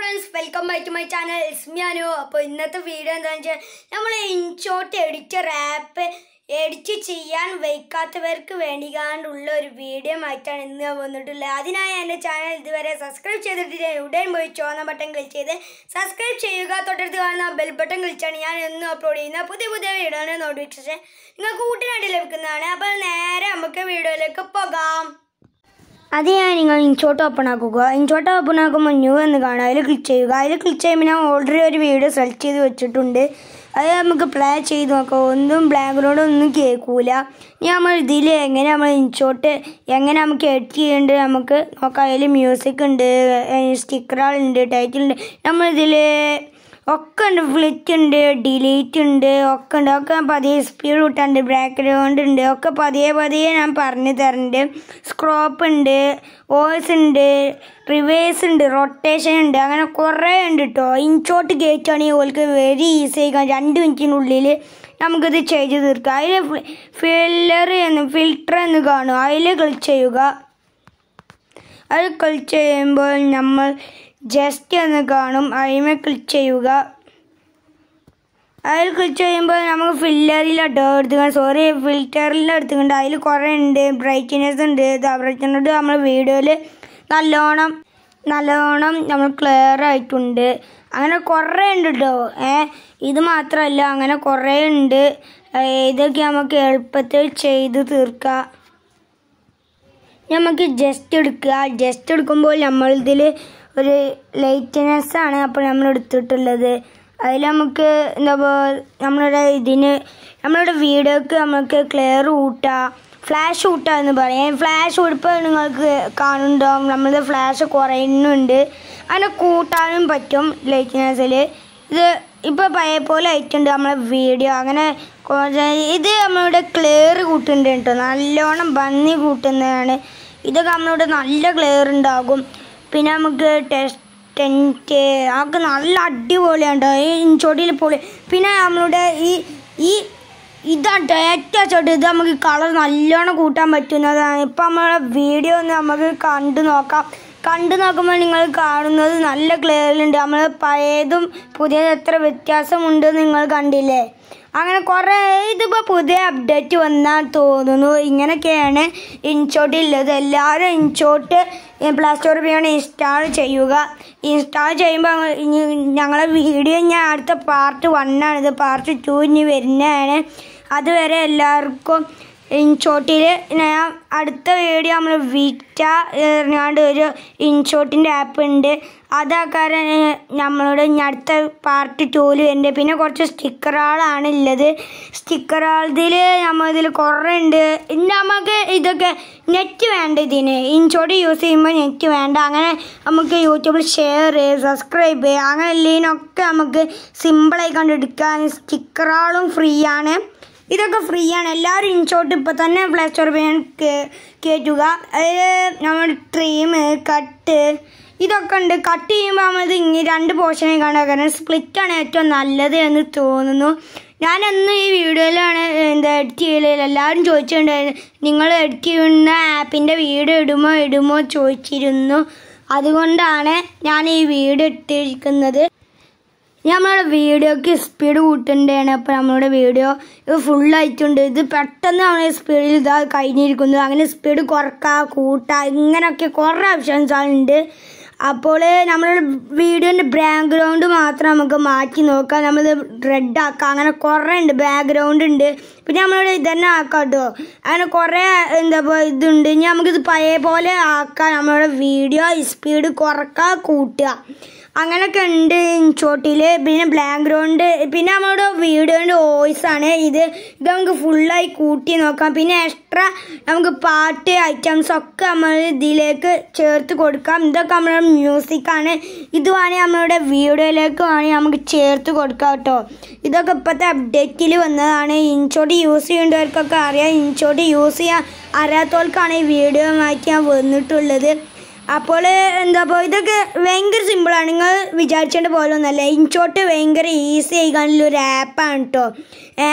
friends welcome back to my channel ഇസ്മിയാനു അപ്പോൾ ഇന്നത്തെ വീഡിയോ എന്താണെന്ന് വെച്ചാൽ നമ്മൾ ഇൻഷോട്ട് എഡിറ്റർ ആപ്പ് എഡിറ്റ് ചെയ്യാൻ വയ്ക്കാത്തവർക്ക് വേണ്ടിക്കാണ്ടുള്ള ഒരു വീഡിയോ ആയിട്ടാണ് ഇന്ന് ഞാൻ വന്നിട്ടുള്ളത് അതിനായി എൻ്റെ ചാനൽ ഇതുവരെ സബ്സ്ക്രൈബ് ചെയ്തിട്ടില്ല ഉടൻ പോയി ചുവന്ന ബട്ടൺ ക്ലിക്ക് ചെയ്ത് സബ്സ്ക്രൈബ് ചെയ്യുക തൊട്ടടുത്ത് കാണുന്ന ബെൽ ബട്ടൺ ക്ലിച്ചാണ് ഞാൻ എന്നും അപ്ലോഡ് ചെയ്യുന്ന പുതിയ പുതിയ വീഡിയോയുടെ നോട്ടിഫിക്കേഷൻ നിങ്ങൾക്ക് കൂട്ടിനായിട്ട് ലഭിക്കുന്നതാണ് അപ്പോൾ നേരെ നമുക്ക് വീഡിയോയിലേക്ക് പോകാം അത് ഞാൻ നിങ്ങൾ ഇൻഷോട്ട് ഓപ്പൺ ആക്കുക ഇൻഷോട്ട് ഓപ്പൺ ആക്കുമ്പോൾ ന്യൂ എന്ന് കാണുക അതിൽ ക്ലിക്ക് ചെയ്യുക അതിൽ ക്ലിക്ക് ചെയ്യുമ്പോൾ ഞാൻ ഓൾറെഡി ഒരു വീഡിയോ സെലക്ട് ചെയ്ത് വെച്ചിട്ടുണ്ട് അത് നമുക്ക് പ്ലേ ചെയ്ത് നോക്കാം ഒന്നും ബാക്ക്ഗ്രൗണ്ട് ഒന്നും കേൾക്കൂല ഇനി നമ്മൾ ഇതിൽ എങ്ങനെ നമ്മൾ ഇൻഷോട്ട് എങ്ങനെ നമുക്ക് എഡിറ്റ് ചെയ്യേണ്ടത് നമുക്ക് നോക്കാം അതിൽ മ്യൂസിക് ഉണ്ട് സ്റ്റിക്കറുകളുണ്ട് ടൈറ്റിൽ ഉണ്ട് നമ്മളിതിൽ ഒക്കെ ഉണ്ട് ഫ്ലിറ്റ് ഉണ്ട് ഡിലീറ്റ് ഉണ്ട് ഒക്കെ ഉണ്ട് ഒക്കെ പതിയെ സ്പീഡ് കൂട്ടാണ്ട് ബാക്ക്ഗ്രൗണ്ട് ഉണ്ട് ഒക്കെ പതിയെ പതിയെ ഞാൻ പറഞ്ഞു തരുന്നുണ്ട് സ്ക്രോപ്പ് ഉണ്ട് വോയിസ് ഉണ്ട് റിവേഴ്സ് ഉണ്ട് റൊട്ടേഷൻ ഉണ്ട് അങ്ങനെ കുറേ ഉണ്ട് കേട്ടോ ഇൻഷോട്ട് കയറ്റുകയാണെങ്കിൽ ഓൾക്ക് വെരി ഈസി ആയിക്കാൻ രണ്ട് മിനിറ്റിനുള്ളിൽ നമുക്കിത് ചെയ്ത് തീർക്കാം അതിൽ ഫില്ലർ എന്ന് ഫിൽറ്റർ എന്ന് കാണും അതിൽ ക്ലിക്ക് ചെയ്യുക അത് ക്ലിക്ക് ചെയ്യുമ്പോൾ നമ്മൾ ജസ്റ്റ് എന്ന് കാണും അതിമേ ക്ലിക്ക് ചെയ്യുക അതിൽ ക്ലിക്ക് ചെയ്യുമ്പോൾ നമുക്ക് ഫില്ലറിൽ എടുത്തുകൊണ്ട് സോറി ഫിൽറ്ററിൽ എടുത്തുകൊണ്ട് അതിൽ കുറേ ഉണ്ട് ബ്രൈറ്റ്നെസ് ഉണ്ട് ബ്രൈറ്റ്നസ് നമ്മൾ വീഡിയോയിൽ നല്ലോണം നല്ലോണം നമ്മൾ ക്ലിയർ ആയിട്ടുണ്ട് അങ്ങനെ കുറേ ഉണ്ട് കേട്ടോ ഏ ഇത് മാത്രമല്ല അങ്ങനെ കുറേ ഉണ്ട് ഏ, ഇതൊക്കെ നമുക്ക് എളുപ്പത്തിൽ ചെയ്ത് തീർക്കാം നമുക്ക് ജസ്റ്റ് എടുക്കുക ജസ്റ്റ് എടുക്കുമ്പോൾ നമ്മളിതിൽ ഒരു ലൈറ്റ്നെസ് ആണ് അപ്പോൾ നമ്മൾ എടുത്തിട്ടുള്ളത് അതിൽ നമുക്ക് എന്താ പറയുക നമ്മളുടെ ഇതിന് നമ്മളുടെ വീഡിയോക്ക് നമുക്ക് ക്ലിയർ കൂട്ടാം ഫ്ലാഷ് കൂട്ടുക എന്ന് പറയാം ഫ്ലാഷ് കൊടുപ്പോൾ നിങ്ങൾക്ക് കാണുന്നുണ്ടാവും നമ്മളുടെ ഫ്ലാഷ് കുറയുന്നുണ്ട് അങ്ങനെ കൂട്ടാനും പറ്റും ലൈറ്റ്നെസ്സിൽ ഇത് ഇപ്പോൾ പഴയ പോലെ ആയിട്ടുണ്ട് നമ്മളെ വീഡിയോ അങ്ങനെ കുറച്ച് ഇത് നമ്മളുടെ ക്ലിയർ കൂട്ടുന്നുണ്ട് കേട്ടോ നല്ലോണം ഭംഗി കൂട്ടുന്നതാണ് ഇതൊക്കെ നമ്മളിവിടെ നല്ല ക്ലിയർ ഉണ്ടാകും പിന്നെ നമുക്ക് ടെസ്റ്റ് ടെൻറ്റ് അതൊക്കെ നല്ല അടിപൊളിയാണ് ഈ ഇൻചോട്ടിയിൽ പൊളി പിന്നെ നമ്മളുടെ ഈ ഈ ഇതാണ് ഏറ്റവും ചോട്ട് ഇത് നമുക്ക് കളർ നല്ലോണം കൂട്ടാൻ പറ്റുന്നതാണ് ഇപ്പം നമ്മളെ വീഡിയോ ഒന്ന് നമുക്ക് കണ്ടു നോക്കാം കണ്ടു നോക്കുമ്പോൾ നിങ്ങൾ കാണുന്നത് നല്ല ക്ലിയറിലുണ്ട് നമ്മൾ പഴയതും പുതിയതും എത്ര വ്യത്യാസമുണ്ട് നിങ്ങൾ കണ്ടില്ലേ അങ്ങനെ കുറേ ഇതിപ്പോൾ പുതിയ അപ്ഡേറ്റ് വന്നാൽ തോന്നുന്നു ഇങ്ങനെയൊക്കെയാണ് ഇൻഷോട്ട് ഉള്ളത് എല്ലാവരും ഇൻഷോട്ട് പ്ലേ സ്റ്റോറിൽ പോയാണ് ഇൻസ്റ്റാൾ ചെയ്യുക ഇൻസ്റ്റാൾ ചെയ്യുമ്പോൾ ഇനി ഞങ്ങളെ വീഡിയോ ഞാൻ അടുത്ത പാർട്ട് വണ്ണാണ് ഇത് പാർട്ട് ടു ഇനി വരുന്നതാണ് അതുവരെ എല്ലാവർക്കും ഇൻഷോട്ടിൽ ഞാൻ അടുത്ത വീഡിയോ നമ്മൾ വിറ്റ എറിഞ്ഞാണ്ട് ഒരു ഇൻഷോട്ടിൻ്റെ ആപ്പ് ഉണ്ട് അതാക്കാരം നമ്മളുടെ ഇനി അടുത്ത പാർട്ട് ടൂല് വരുന്നുണ്ട് പിന്നെ കുറച്ച് സ്റ്റിക്കറുകളാണ് ഉള്ളത് സ്റ്റിക്കറുകളിൽ നമ്മൾ ഇതിൽ കുറേ ഉണ്ട് ഇനി നമുക്ക് ഇതൊക്കെ നെറ്റ് വേണ്ട ഇതിന് ഇൻഷോട്ട് യൂസ് ചെയ്യുമ്പോൾ നെറ്റ് വേണ്ട അങ്ങനെ നമുക്ക് യൂട്യൂബിൽ ഷെയർ സബ്സ്ക്രൈബ് ചെയ്യുക അങ്ങനെ ഇതിനൊക്കെ നമുക്ക് സിമ്പിളായി കണ്ടെടുക്കാൻ സ്റ്റിക്കറുകളും ഫ്രീ ആണ് ഇതൊക്കെ ഫ്രീ ആണ് എല്ലാവരും ഇൻഷോട്ട് ഇപ്പോൾ തന്നെ പ്ലേ സ്റ്റോറിൽ പോയി കയറ്റുക അതിൽ നമ്മൾ ട്രീം കട്ട് ഇതൊക്കെ ഉണ്ട് കട്ട് ചെയ്യുമ്പോൾ നമ്മൾ ഇങ്ങനെ രണ്ട് പോർഷനായി കാണുക കാരണം സ്പ്ലിറ്റ് ആണ് ഏറ്റവും നല്ലത് എന്ന് തോന്നുന്നു ഞാൻ അന്ന് ഈ വീഡിയോയിലാണ് എന്താ എഡിറ്റ് ചെയ്യലില്ല എല്ലാവരും ചോദിച്ചിട്ടുണ്ടായിരുന്നു നിങ്ങൾ എഡിറ്റ് ചെയ്യുന്ന ആപ്പിൻ്റെ വീഡിയോ ഇടുമോ ഇടുമോ ചോദിച്ചിരുന്നു അതുകൊണ്ടാണ് ഞാൻ ഈ വീഡിയോ ഇട്ടിരിക്കുന്നത് നമ്മളുടെ വീഡിയോക്ക് സ്പീഡ് കൂട്ടേണ്ടതാണ് അപ്പോൾ നമ്മളുടെ വീഡിയോ ഇത് ഫുള്ളായിട്ടുണ്ട് ഇത് പെട്ടെന്ന് നമ്മൾ സ്പീഡിൽ ഇതാ കഴിഞ്ഞിരിക്കുന്നത് അങ്ങനെ സ്പീഡ് കുറക്കുക കൂട്ടുക ഇങ്ങനെയൊക്കെ കുറേ ഓപ്ഷൻസ് ഉണ്ട് അപ്പോൾ നമ്മളുടെ വീഡിയോൻ്റെ ബാക്ക്ഗ്രൗണ്ട് മാത്രം നമുക്ക് മാറ്റി നോക്കാം നമ്മൾ റെഡ് ആക്കാം അങ്ങനെ കുറേ ഉണ്ട് ബാക്ക്ഗ്രൗണ്ട് ഉണ്ട് പിന്നെ നമ്മളിവിടെ ഇതന്നെ ആക്കാം കേട്ടോ അങ്ങനെ കുറേ എന്താ പറയുക ഇതുണ്ട് ഇനി നമുക്കിത് പഴയ പോലെ ആക്കാം നമ്മളുടെ വീഡിയോ സ്പീഡ് കുറക്കുക കൂട്ടുക അങ്ങനെയൊക്കെ ഉണ്ട് ഇൻഷോട്ടിൽ പിന്നെ ബാക്ക്ഗ്രൗണ്ട് പിന്നെ നമ്മുടെ വീഡിയോൻ്റെ വോയിസ് ആണ് ഇത് ഇത് നമുക്ക് ഫുള്ളായി കൂട്ടി നോക്കാം പിന്നെ എക്സ്ട്രാ നമുക്ക് പാട്ട് ഐറ്റംസ് ഒക്കെ നമ്മൾ ഇതിലേക്ക് ചേർത്ത് കൊടുക്കാം ഇതൊക്കെ നമ്മുടെ മ്യൂസിക്കാണ് ഇത് വേണമെങ്കിൽ നമ്മളുടെ വീഡിയോയിലേക്ക് വേണമെങ്കിൽ നമുക്ക് ചേർത്ത് കൊടുക്കാം കേട്ടോ ഇതൊക്കെ ഇപ്പോഴത്തെ അപ്ഡേറ്റിൽ വന്നതാണ് ഇൻഷോട്ട് യൂസ് ചെയ്യേണ്ടവർക്കൊക്കെ അറിയാം ഇൻഷോട്ട് യൂസ് ചെയ്യാൻ അറിയാത്തവർക്കാണ് ഈ വീഡിയോ ആയിട്ട് ഞാൻ വന്നിട്ടുള്ളത് അപ്പോൾ എന്താ പറയുക ഇതൊക്കെ ഭയങ്കര സിമ്പിളാണ് നിങ്ങൾ വിചാരിച്ചേണ്ട പോലെ ഒന്നല്ല ഇൻഷോട്ട് ഭയങ്കര ഈസി ആയിക്കാനുള്ള ഒരു ആപ്പാണ് കേട്ടോ ഏ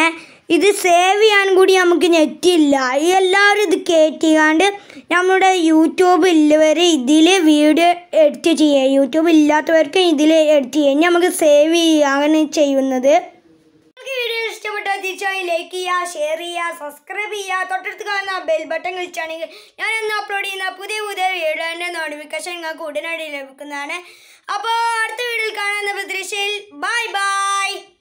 ഇത് സേവ് ചെയ്യാൻ കൂടി നമുക്ക് നെറ്റില്ല ഈ എല്ലാവരും ഇത് കയറ്റിക്കാണ്ട് നമ്മുടെ യൂട്യൂബ് ഉള്ളവർ ഇതിൽ വീഡിയോ എഡിറ്റ് ചെയ്യുക യൂട്യൂബ് ഇല്ലാത്തവർക്ക് ഇതിൽ എഡിറ്റ് ചെയ്യാം ഇനി നമുക്ക് സേവ് ചെയ്യുകയാണ് ചെയ്യുന്നത് നിങ്ങൾക്ക് വീഡിയോ ഇഷ്ടപ്പെട്ടാൽ തീർച്ചയായും ലൈക്ക് ചെയ്യുക ഷെയർ ചെയ്യുക സബ്സ്ക്രൈബ് ചെയ്യുക തൊട്ടടുത്ത് കാണുന്ന ബെൽ ബട്ടൺ കളിച്ചാണെങ്കിൽ ഞാൻ ഇന്ന് അപ്ലോഡ് ചെയ്യുന്ന പുതിയ പുതിയ വീഡിയോൻ്റെ നോട്ടിഫിക്കേഷൻ നിങ്ങൾക്ക് ഉടനടി ലഭിക്കുന്നതാണ് അപ്പോൾ അടുത്ത വീഡിയോയിൽ കാണുന്ന പ്രതീക്ഷയിൽ ബൈ ബൈ